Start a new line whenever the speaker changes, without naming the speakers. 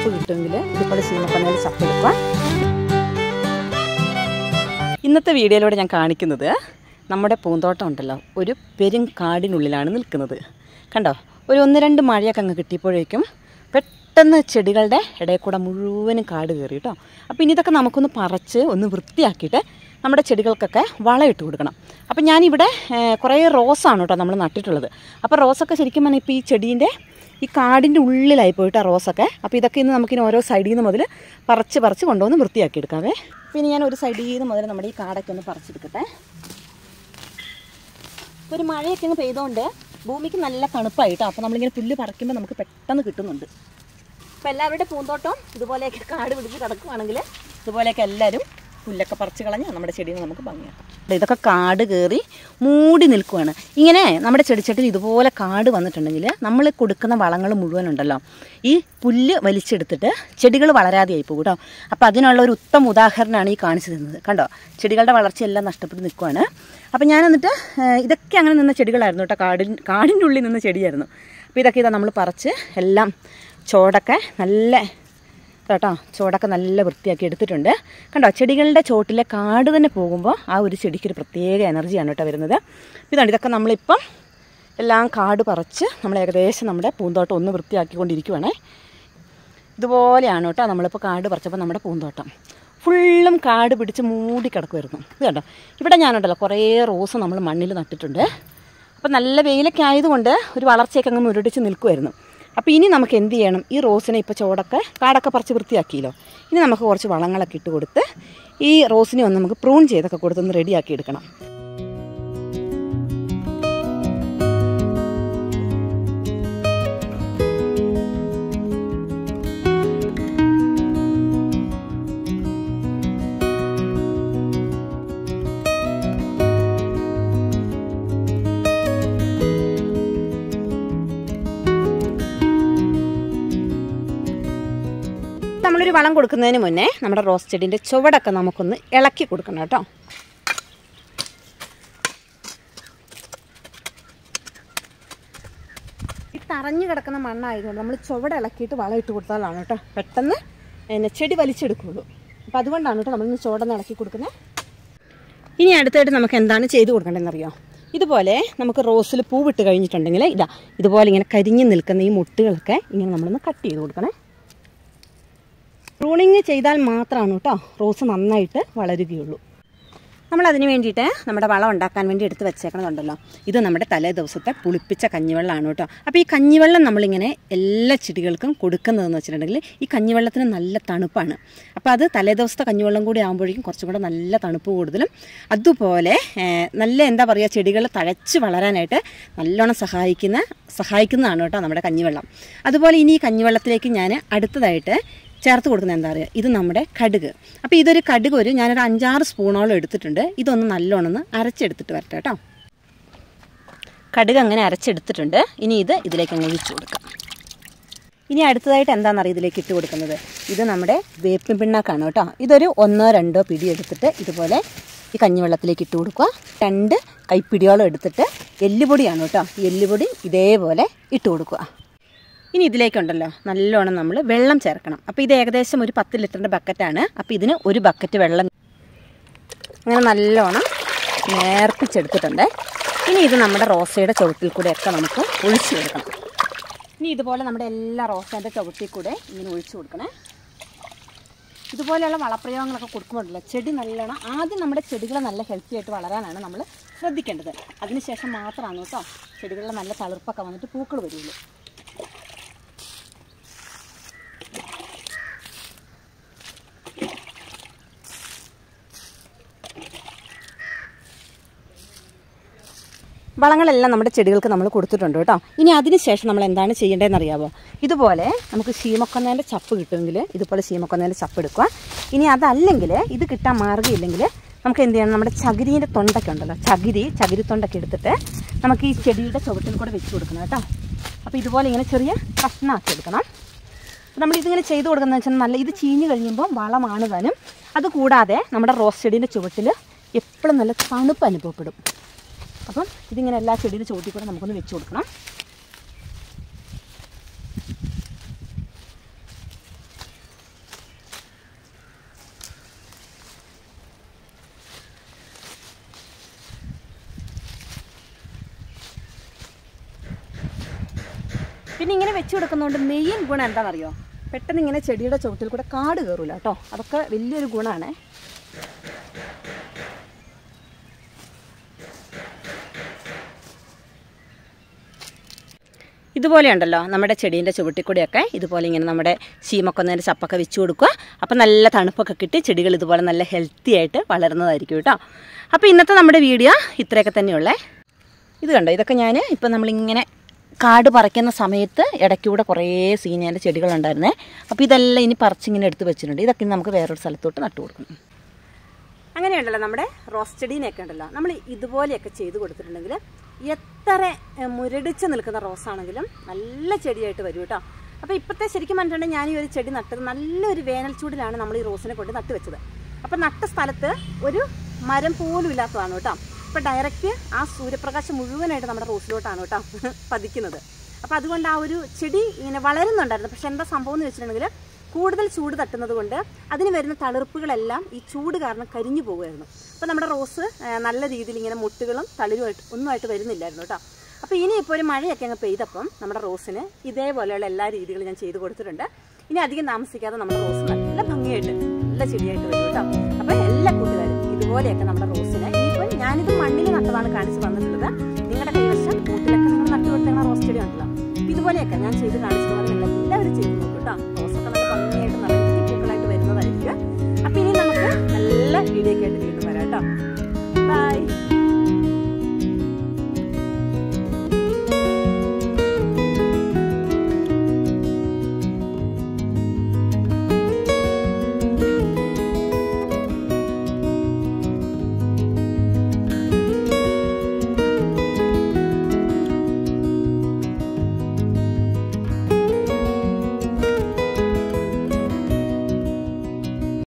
ചപ്പ് കിട്ടുമെങ്കിൽ ഇതുപോലെ ചീമക്കൊന്നേൽ ചപ്പ് എടുക്കുക ഇന്നത്തെ വീഡിയോയിലൂടെ ഞാൻ കാണിക്കുന്നത് നമ്മുടെ പൂന്തോട്ടം ഉണ്ടല്ലോ ഒരു പെരും കാടിനുള്ളിലാണ് നിൽക്കുന്നത് കണ്ടോ ഒരു ഒന്ന് രണ്ട് മഴയൊക്കെ അങ്ങ് കിട്ടിയപ്പോഴേക്കും പെട്ടെന്ന് ചെടികളുടെ ഇടയിൽ കൂടെ മുഴുവനും കാട് കയറി കേട്ടോ അപ്പോൾ ഇനി ഇതൊക്കെ നമുക്കൊന്ന് പറിച്ച് ഒന്ന് വൃത്തിയാക്കിയിട്ട് നമ്മുടെ ചെടികൾക്കൊക്കെ വളമിട്ട് കൊടുക്കണം അപ്പോൾ ഞാനിവിടെ ഏഹ്, കുറേ റോസാണ് കേട്ടോ നമ്മൾ നട്ടിട്ടുള്ളത് അപ്പോൾ റോസൊക്കെ ശരിക്കും പറഞ്ഞാൽ ഇപ്പോൾ ഈ ചെടീൻ്റെ ഈ കാടിൻ്റെ ഉള്ളിലായി പോയിട്ട് ആ റോസൊക്കെ അപ്പോൾ ഇതൊക്കെ ഇന്ന് നമുക്കിനി ഓരോ സൈഡിൽ നിന്ന് മുതൽ പറിച്ച് പറിച്ച് കൊണ്ടുവന്ന് വൃത്തിയാക്കി എടുക്കാവേ പിന്നെ ഞാൻ ഒരു സൈഡിൽ നിന്ന് മുതൽ നമ്മുടെ ഈ കാടൊക്കെ ഒന്ന് പറിച്ചെടുക്കട്ടെ ഇപ്പോൾ ഒരു മഴയൊക്കെ അങ്ങ് പെയ്തുകൊണ്ട് ഭൂമിക്ക് നല്ല തണുപ്പായിട്ടോ അപ്പോൾ നമ്മളിങ്ങനെ പുല്ല് പറിക്കുമ്പോൾ നമുക്ക് പെട്ടെന്ന് കിട്ടുന്നുണ്ട് അപ്പോൾ എല്ലാവരുടെ പൂന്തോട്ടം ഇതുപോലെയൊക്കെ കാട് പിടിച്ച് കിടക്കുവാണെങ്കിൽ ഇതുപോലെയൊക്കെ എല്ലാവരും പുല്ലൊക്കെ പറിച്ച് കളഞ്ഞ് നമ്മുടെ ചെടിയെ നമുക്ക് ഭംഗിയാക്കാം ദേ ഇതൊക്കെ കാട് കയറി മൂടി നിൽക്കുവാണ് ഇങ്ങനെ നമ്മുടെ ചെടിച്ചട്ടിൽ ഇതുപോലെ കാട് വന്നിട്ടുണ്ടെങ്കിൽ നമ്മൾ കൊടുക്കുന്ന വളങ്ങൾ മുഴുവൻ ഉണ്ടല്ലോ ഈ പുല്ല് വലിച്ചെടുത്തിട്ട് ചെടികൾ വളരാതെയായി പോകും കേട്ടോ അപ്പോൾ അതിനുള്ള ഒരു ഉത്തമ ഉദാഹരണമാണ് ഈ കാണിച്ചു തരുന്നത് കണ്ടോ ചെടികളുടെ വളർച്ചയെല്ലാം നഷ്ടപ്പെട്ട് നിൽക്കുവാണ് അപ്പോൾ ഞാൻ എന്നിട്ട് ഏഹ്, ഇതൊക്കെ അങ്ങനെ നിന്ന ചെടികളായിരുന്നു കേട്ടോ കാടിൻ കാടിൻ്റെ ഉള്ളിൽ നിന്ന ചെടിയായിരുന്നു അപ്പോൾ ഇതൊക്കെ ഇതാ നമ്മൾ പറിച്ച് എല്ലാം ചോടൊക്കെ നല്ല കേട്ടോ ചോടൊക്കെ നല്ല വൃത്തിയാക്കി എടുത്തിട്ടുണ്ട് കണ്ടോ ചെടികളുടെ ചോട്ടിലെ കാട് തന്നെ പോകുമ്പോൾ ആ ഒരു ചെടിക്ക് ഒരു പ്രത്യേക എനർജിയാണ് കേട്ടോ വരുന്നത് ഇതാണ് ഇതൊക്കെ നമ്മളിപ്പം എല്ലാം കാട് പറിച്ച് നമ്മൾ ഏകദേശം നമ്മുടെ പൂന്തോട്ടം ഒന്ന് വൃത്തിയാക്കിക്കൊണ്ടിരിക്കുവാണേ ഇതുപോലെയാണ് കേട്ടോ നമ്മളിപ്പോൾ കാട് പറിച്ചപ്പോൾ നമ്മുടെ പൂന്തോട്ടം ഫുള്ളും കാട് പിടിച്ച് മൂടി കിടക്കുമായിരുന്നു ഇത് കണ്ടോ ഇവിടെ ഞാനുണ്ടല്ലോ കുറേ റോസ് നമ്മൾ മണ്ണിൽ നട്ടിട്ടുണ്ട് അപ്പോൾ നല്ല വെയിലൊക്കെ ആയതുകൊണ്ട് ഒരു വളർച്ചയൊക്കെ അങ്ങ് മുരടിച്ച് നിൽക്കുമായിരുന്നു അപ്പോൾ ഇനി നമുക്ക് എന്ത് ചെയ്യണം ഈ റോസിനെ ഇപ്പോൾ ചോടൊക്കെ കാടൊക്കെ പറിച്ച് വൃത്തിയാക്കിയല്ലോ ഇനി നമുക്ക് കുറച്ച് വളങ്ങളൊക്കെ ഇട്ട് കൊടുത്ത് ഈ റോസിനെ ഒന്ന് നമുക്ക് പ്രൂൺ ചെയ്തൊക്കെ കൊടുത്തൊന്ന് റെഡിയാക്കി എടുക്കണം നമ്മളൊരു വളം കൊടുക്കുന്നതിന് മുന്നേ നമ്മുടെ റോസ് ചെടീൻ്റെ ചുവടൊക്കെ നമുക്കൊന്ന് ഇളക്കി കൊടുക്കണം കേട്ടോ ഈ തറഞ്ഞു കിടക്കുന്ന മണ്ണായതുകൊണ്ട് നമ്മൾ ചുവട് ഇളക്കിയിട്ട് വളം ഇട്ട് കൊടുത്താലാണ് കേട്ടോ പെട്ടെന്ന് പിന്നെ ചെടി വലിച്ചെടുക്കുള്ളൂ അപ്പോൾ അതുകൊണ്ടാണ് കേട്ടോ നമ്മളിന്ന് ചുവടൊന്ന് ഇളക്കി കൊടുക്കുന്നത് ഇനി അടുത്തായിട്ട് നമുക്ക് എന്താണ് ചെയ്തു കൊടുക്കേണ്ടതെന്നറിയോ ഇതുപോലെ നമുക്ക് റോസിൽ പൂവിട്ട് കഴിഞ്ഞിട്ടുണ്ടെങ്കിൽ ഇതാ ഇതുപോലെ ഇങ്ങനെ കരിഞ്ഞു നിൽക്കുന്ന ഈ മുട്ടുകളൊക്കെ ഇങ്ങനെ നമ്മളൊന്ന് കട്ട് ചെയ്ത് കൊടുക്കണേ പ്രൂണിങ് ചെയ്താൽ മാത്രമാണ് കേട്ടോ റോസ് നന്നായിട്ട് വളരുകയുള്ളൂ നമ്മൾ അതിന് വേണ്ടിയിട്ട് നമ്മുടെ വളം ഉണ്ടാക്കാൻ വേണ്ടി എടുത്ത് വെച്ചേക്കണതുണ്ടല്ലോ ഇത് നമ്മുടെ തലേ ദിവസത്തെ പുളിപ്പിച്ച കഞ്ഞിവെള്ളമാണ് കേട്ടോ അപ്പോൾ ഈ കഞ്ഞിവെള്ളം നമ്മളിങ്ങനെ എല്ലാ ചെടികൾക്കും കൊടുക്കുന്നതെന്ന് വെച്ചിട്ടുണ്ടെങ്കിൽ ഈ കഞ്ഞിവെള്ളത്തിന് നല്ല തണുപ്പാണ് അപ്പോൾ അത് തലേ ദിവസത്തെ കഞ്ഞിവെള്ളം കൂടി ആകുമ്പോഴേക്കും കുറച്ചും കൂടെ നല്ല തണുപ്പ് കൂടുതലും അതുപോലെ ഏഹ്, നല്ല എന്താ പറയുക ചെടികൾ തഴച്ച് വളരാനായിട്ട് നല്ലോണം സഹായിക്കുന്ന സഹായിക്കുന്നതാണ് കേട്ടോ നമ്മുടെ കഞ്ഞിവെള്ളം അതുപോലെ ഇനി ഈ കഞ്ഞിവെള്ളത്തിലേക്ക് ഞാൻ അടുത്തതായിട്ട് ചേർത്ത് കൊടുക്കുന്നത് എന്താ പറയുക ഇത് നമ്മുടെ കടുക് അപ്പോൾ ഇതൊരു കടുക് ഒരു ഞാനൊരു അഞ്ചാറ് സ്പൂണോളം എടുത്തിട്ടുണ്ട് ഇതൊന്ന് നല്ലോണം ഒന്ന് അരച്ചെടുത്തിട്ട് വരട്ടെ കേട്ടോ കടുക് അങ്ങനെ അരച്ചെടുത്തിട്ടുണ്ട് ഇനി ഇത് ഇതിലേക്ക് അങ്ങ് ഒഴിച്ചു കൊടുക്കാം ഇനി അടുത്തതായിട്ട് എന്താണെന്നറിയ ഇതിലേക്ക് ഇട്ട് കൊടുക്കുന്നത് ഇത് നമ്മുടെ വേപ്പിൻ പിണ്ണാക്കാണ് കേട്ടോ ഇതൊരു ഒന്നോ രണ്ടോ പിടി എടുത്തിട്ട് ഇതുപോലെ ഈ കഞ്ഞിവെള്ളത്തിലേക്ക് ഇട്ട് കൊടുക്കുക രണ്ട് കൈപ്പിടിയോളം എടുത്തിട്ട് എല്ലുപൊടിയാണ് കേട്ടോ ഈ എല്ലുപൊടി ഇതേപോലെ ഇട്ട് കൊടുക്കുക ഇനി ഇതിലേക്കുണ്ടല്ലോ നല്ലോണം നമ്മൾ വെള്ളം ചേർക്കണം അപ്പോൾ ഇത് ഏകദേശം ഒരു പത്ത് ലിറ്ററിൻ്റെ ബക്കറ്റാണ് അപ്പോൾ ഇതിന് ഒരു ബക്കറ്റ് വെള്ളം അങ്ങനെ നല്ലോണം നേർപ്പിച്ചെടുത്തിട്ടുണ്ട് ഇനി ഇത് നമ്മുടെ റോസയുടെ ചുവട്ടിൽ കൂടെയൊക്കെ നമുക്ക് ഒഴിച്ചു കൊടുക്കണം ഇനി ഇതുപോലെ നമ്മുടെ എല്ലാ റോസേൻ്റെ ചുവട്ടിൽ കൂടെ ഇങ്ങനെ ഒഴിച്ചു കൊടുക്കണേ ഇതുപോലെയുള്ള വളപ്രയോഗങ്ങളൊക്കെ കൊടുക്കുമ്പോഴല്ലോ ചെടി നല്ലോണം ആദ്യം നമ്മുടെ ചെടികൾ നല്ല ഹെൽത്തി ആയിട്ട് വളരാനാണ് നമ്മൾ ശ്രദ്ധിക്കേണ്ടത് അതിനുശേഷം മാത്രമാണ് കേട്ടോ ചെടികളിൽ നല്ല തളിർപ്പൊക്കെ വന്നിട്ട് പൂക്കൾ വരുള്ളൂ വളങ്ങളെല്ലാം നമ്മുടെ ചെടികൾക്ക് നമ്മൾ കൊടുത്തിട്ടുണ്ട് കേട്ടോ ഇനി അതിന് ശേഷം നമ്മൾ എന്താണ് ചെയ്യേണ്ടതെന്ന് അറിയാമോ ഇതുപോലെ നമുക്ക് ശീമക്കൊന്നേൻ്റെ ചപ്പ് കിട്ടുമെങ്കിൽ ഇതുപോലെ ശീമക്കൊന്നേൻ്റെ ചപ്പ് എടുക്കുക ഇനി അതല്ലെങ്കിൽ ഇത് കിട്ടാൻ മാർഗ്ഗമില്ലെങ്കിൽ നമുക്ക് എന്ത് ചെയ്യണം നമ്മുടെ ചകിരീൻ്റെ തൊണ്ടൊക്കെ ഉണ്ടല്ലോ ചകിരി ചകിരി തൊണ്ടൊക്കെ എടുത്തിട്ട് നമുക്ക് ഈ ചെടിയുടെ ചുവട്ടിൽ കൂടെ വെച്ച് കൊടുക്കണം കേട്ടോ അപ്പോൾ ഇതുപോലെ ഇങ്ങനെ ചെറിയ കഷ്ണമാക്കി എടുക്കണം നമ്മൾ ഇതിങ്ങനെ ചെയ്ത് കൊടുക്കുന്നത് വെച്ചാൽ നല്ല ഇത് ചീഞ്ഞ് കഴിയുമ്പോൾ വളമാണ് താനും അതുകൂടാതെ നമ്മുടെ റോസ് ചെടീൻ്റെ ചുവട്ടിൽ എപ്പോഴും നല്ല തണുപ്പ് അനുഭവപ്പെടും അപ്പം ഇതിങ്ങനെ എല്ലാ ചെടിയുടെ ചുവട്ടിൽ കൂടെ നമുക്കൊന്ന് വെച്ച് കൊടുക്കണം പിന്നെ ഇങ്ങനെ വെച്ച് കൊടുക്കുന്നതുകൊണ്ട് മെയിൻ ഗുണം എന്താണെന്നറിയോ പെട്ടെന്ന് ഇങ്ങനെ ചെടിയുടെ ചുവട്ടിൽ കൂടെ കാട് കയറൂല കേട്ടോ അതൊക്കെ വലിയൊരു ഗുണമാണ് ഇതുപോലെ ഉണ്ടല്ലോ നമ്മുടെ ചെടീൻ്റെ ചുവട്ടിൽ കൂടെയൊക്കെ ഇതുപോലെ ഇങ്ങനെ നമ്മുടെ ചീമക്കൊന്നതിൻ്റെ ചപ്പൊക്കെ വെച്ച് കൊടുക്കുക അപ്പോൾ നല്ല തണുപ്പൊക്കെ കിട്ടി ചെടികൾ ഇതുപോലെ നല്ല ഹെൽത്തി ആയിട്ട് വളരുന്നതായിരിക്കും കേട്ടോ അപ്പോൾ ഇന്നത്തെ നമ്മുടെ വീഡിയോ ഇത്രയൊക്കെ തന്നെയുള്ളേ ഇത് കണ്ടോ ഇതൊക്കെ ഞാൻ ഇപ്പം നമ്മളിങ്ങനെ കാട് പറിക്കുന്ന സമയത്ത് ഇടയ്ക്കൂടെ കുറേ സീനിയൻ്റെ ചെടികളുണ്ടായിരുന്നേ അപ്പോൾ ഇതെല്ലാം ഇനി പറിച്ചിങ്ങനെ എടുത്ത് വെച്ചിട്ടുണ്ട് ഇതൊക്കെ ഇനി നമുക്ക് വേറൊരു സ്ഥലത്തോട്ട് നട്ടു കൊടുക്കണം അങ്ങനെയുണ്ടല്ലോ നമ്മുടെ റോസ് ചെടീനെയൊക്കെ ഉണ്ടല്ലോ നമ്മൾ ഇതുപോലെയൊക്കെ ചെയ്ത് കൊടുത്തിട്ടുണ്ടെങ്കിൽ എത്ര എഹ്, മുരടിച്ച് നിൽക്കുന്ന റോസാണെങ്കിലും നല്ല ചെടിയായിട്ട് വരും കേട്ടോ അപ്പോൾ ഇപ്പോഴത്തെ ശരിക്കും പറഞ്ഞിട്ടുണ്ടെങ്കിൽ ഞാൻ ഈ ഒരു ചെടി നട്ടത് നല്ലൊരു വേനൽ ചൂടിലാണ് നമ്മൾ ഈ റോസിനെ കൊണ്ട് നട്ട് വെച്ചത് അപ്പോൾ നട്ട സ്ഥലത്ത് ഒരു മരം പോലും ഇല്ലാത്തതാണ് കേട്ടോ അപ്പോൾ ഡയറക്റ്റ് ആ സൂര്യപ്രകാശം മുഴുവനായിട്ട് നമ്മുടെ റോസിലോട്ടാണ് കേട്ടോ പതിക്കുന്നത് അപ്പോൾ അതുകൊണ്ട് ആ ഒരു ചെടി ഇങ്ങനെ വളരുന്നുണ്ടായിരുന്നു പക്ഷെ എന്താ സംഭവം എന്ന് വെച്ചിട്ടുണ്ടെങ്കിൽ കൂടുതൽ ചൂട് തട്ടുന്നത് കൊണ്ട് അതിന് വരുന്ന തളിർപ്പുകളെല്ലാം ഈ ചൂട് കാരണം കരിഞ്ഞു പോകുമായിരുന്നു അപ്പോൾ നമ്മുടെ റോസ് ആ, നല്ല രീതിയിൽ ഇങ്ങനെ മുട്ടുകളും തളിരുമായിട്ട് ഒന്നുമായിട്ട് വരുന്നില്ലായിരുന്നു കേട്ടോ അപ്പോൾ ഇനി ഇപ്പോൾ ഒരു മഴയൊക്കെ അങ്ങ് പെയ്തപ്പം നമ്മുടെ റോസിന് ഇതേപോലെയുള്ള എല്ലാ രീതികളും ഞാൻ ചെയ്ത് കൊടുത്തിട്ടുണ്ട് ഇനി അധികം താമസിക്കാതെ നമ്മുടെ റോസ് നല്ല ഭംഗിയായിട്ട് നല്ല ചെടിയായിട്ട് വരും കേട്ടോ അപ്പോൾ എല്ലാ കൂട്ടുകാരും ഇതുപോലെയൊക്കെ നമ്മുടെ റോസിനെ ഇനിയിപ്പോൾ ഞാനിത് മണ്ണിൽ നട്ടതാണ് കാണിച്ച് വന്നിട്ടുള്ളത് നിങ്ങളുടെ കൈവശം കൂട്ടിലൊക്കെ നിങ്ങൾ നട്ടു കൊടുത്തേക്കുന്ന റോസ് ചെടി ഉണ്ടല്ലോ ഇതുപോലെയൊക്കെ ഞാൻ ചെയ്ത് കാണിച്ചു പോലെ നിങ്ങൾ എല്ലാവരും ചെയ്ത് നോക്കും കേട്ടോ